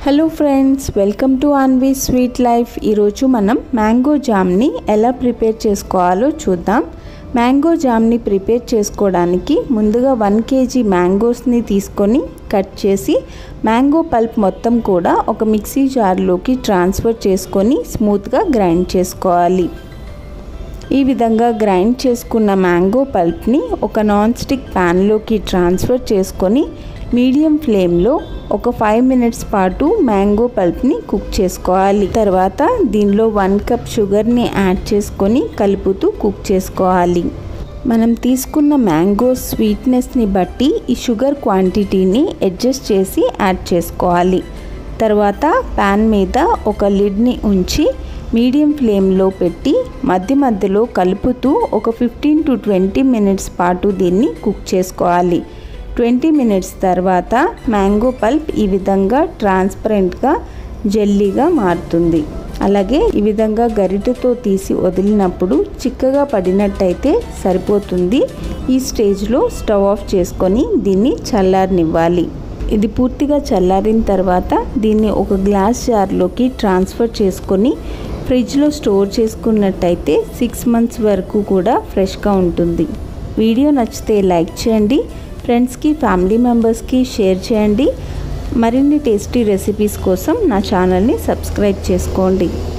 hello friends welcome to Anvi sweet life ఈరోజు మనం mango జామ్ని ఎలా ప్రిపేర్ చేసుకోవాలో చూద్దాం మ్యాంగో జామ్ని ప్రిపేర్ చేసుకోవడానికి ముందుగా వన్ కేజీ మ్యాంగోస్ని తీసుకొని కట్ చేసి మ్యాంగో పల్ప్ మొత్తం కూడా ఒక మిక్సీ జార్లోకి ట్రాన్స్ఫర్ చేసుకొని స్మూత్గా గ్రైండ్ చేసుకోవాలి ఈ విధంగా గ్రైండ్ చేసుకున్న మ్యాంగో పల్ప్ని ఒక నాన్ స్టిక్ ప్యాన్లోకి ట్రాన్స్ఫర్ చేసుకొని మీడియం ఫ్లేమ్లో ఒక ఫైవ్ మినిట్స్ పాటు మ్యాంగో పల్ప్ని కుక్ చేసుకోవాలి తర్వాత దీనిలో వన్ కప్ షుగర్ని యాడ్ చేసుకొని కలుపుతూ కుక్ చేసుకోవాలి మనం తీసుకున్న మ్యాంగో స్వీట్నెస్ని బట్టి ఈ షుగర్ క్వాంటిటీని అడ్జస్ట్ చేసి యాడ్ చేసుకోవాలి తర్వాత ప్యాన్ మీద ఒక లిడ్ని ఉంచి మీడియం ఫ్లేమ్లో పెట్టి మధ్య మధ్యలో కలుపుతూ ఒక ఫిఫ్టీన్ టు ట్వంటీ మినిట్స్ పాటు దీన్ని కుక్ చేసుకోవాలి ట్వంటీ మినిట్స్ తర్వాత మ్యాంగో పల్ప్ ఈ విధంగా ట్రాన్స్పరెంట్గా జెల్లీగా మారుతుంది అలాగే ఈ విధంగా గరిటెతో తీసి వదిలినప్పుడు చిక్కగా పడినట్టయితే సరిపోతుంది ఈ స్టేజ్లో స్టవ్ ఆఫ్ చేసుకొని దీన్ని చల్లారనివ్వాలి ఇది పూర్తిగా చల్లారిన తర్వాత దీన్ని ఒక గ్లాస్ జార్లోకి ట్రాన్స్ఫర్ చేసుకొని ఫ్రిడ్జ్లో స్టోర్ చేసుకున్నట్టయితే సిక్స్ మంత్స్ వరకు కూడా ఫ్రెష్గా ఉంటుంది వీడియో నచ్చితే లైక్ చేయండి ఫ్రెండ్స్కి ఫ్యామిలీ మెంబర్స్కి షేర్ చేయండి మరిన్ని టేస్టీ రెసిపీస్ కోసం నా ఛానల్ని సబ్స్క్రైబ్ చేసుకోండి